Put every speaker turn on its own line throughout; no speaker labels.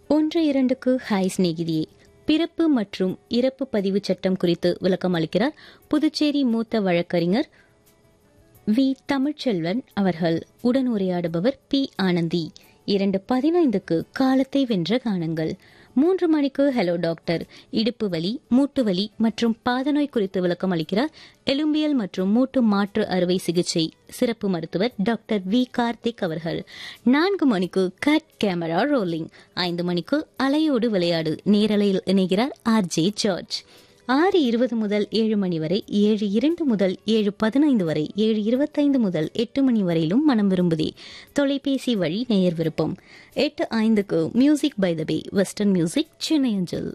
ஒன்று இரண்டுக்கு ஹாய் சிநேகிதியே பிறப்பு மற்றும் இறப்பு பதிவு சட்டம் குறித்து விளக்கம் அளிக்கிறார் புதுச்சேரி மூத்த வழக்கறிஞர் வி தமிழ்ச்செல்வன் அவர்கள் உடன் உரையாடுபவர் பி ஆனந்தி இரண்டு பதினைந்துக்கு காலத்தை வென்ற கானங்கள் மூன்று மணிக்கு ஹலோ டாக்டர் இடுப்பு வலி மூட்டு வலி மற்றும் பாதநோய் குறித்து விளக்கம் அளிக்கிறார் எலும்பியல் மற்றும் மூட்டு மாற்று அறுவை சிகிச்சை சிறப்பு மருத்துவர் டாக்டர் வி கார்த்திக் அவர்கள் நான்கு மணிக்கு கட் கேமரா ரோலிங் ஐந்து மணிக்கு அலையோடு விளையாடு நேரலையில் இணைகிறார் ஆர் ஜே ஜார்ஜ் ஆறு இருபது முதல் ஏழு மணி வரை ஏழு இரண்டு முதல் ஏழு பதினைந்து வரை ஏழு இருபத்தைந்து முதல் எட்டு மணி வரையிலும் மனம் விரும்புதே தொலைபேசி வழி நேயர் விருப்பம் எட்டு ஐந்துக்கு music by the way western music Chennai அஞ்சல்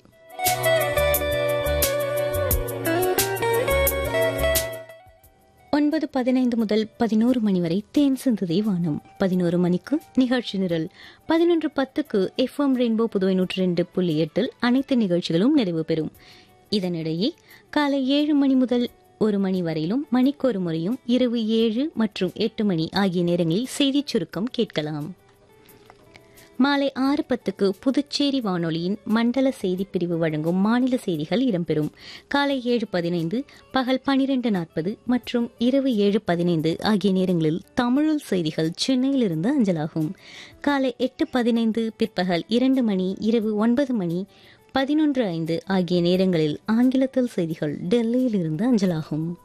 ஒன்பது பதினைந்து முதல் பதினோரு மணி வரை தேன் சிந்துதே வானம் பதினோரு மணிக்கு நிகழ்ச்சி நிரல் பதினொன்று பத்துக்கு எஃப்எம் ரெயின்போ புதுவை நூற்றி ரெண்டு புள்ளி எட்டில் அனைத்து நிகழ்ச்சிகளும் நிறைவு பெறும் இதனிடையே காலை ஏழு மணி முதல் ஒரு மணி வரையிலும் மணிக்கொரு முறையும் இரவு ஏழு மற்றும் எட்டு மணி ஆகிய நேரங்களில் செய்திச் சுருக்கம் கேட்கலாம் மாலை ஆறு பத்துக்கு புதுச்சேரி வானொலியின் மண்டல செய்திப் பிரிவு வழங்கும் மாநில செய்திகள் இடம்பெறும் காலை ஏழு பதினைந்து பகல் பனிரெண்டு நாற்பது மற்றும் இரவு ஏழு பதினைந்து ஆகிய நேரங்களில் தமிழில் செய்திகள் சென்னையிலிருந்து அஞ்சலாகும் காலை எட்டு பதினைந்து பிற்பகல் இரண்டு மணி இரவு ஒன்பது மணி பதினொன்று ஐந்து ஆகிய நேரங்களில் ஆங்கிலத்தில் செய்திகள் டெல்லியிலிருந்து அஞ்சலாகும்